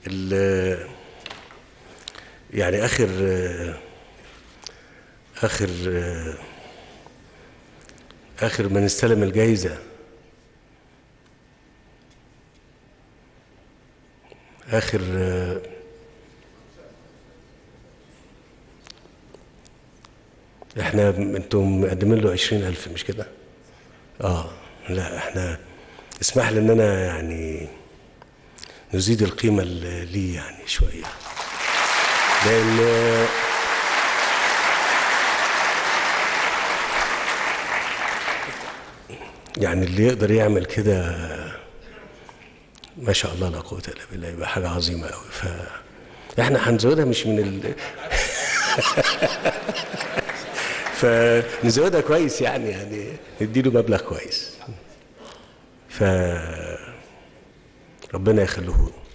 ال- يعني اخر اخر اخر من استلم الجايزه اخر احنا انتم مقدمين له عشرين الف مش كده اه لا احنا اسمح لي ان انا يعني نزيد القيمه اللي ليه يعني شويه لان يعني اللي يقدر يعمل كده ما شاء الله لا قوه الا بالله يبقى حاجه عظيمه قوي ف احنا هنزودها مش من ال فنزودها كويس يعني يعني نديله مبلغ كويس ف ربنا يخليه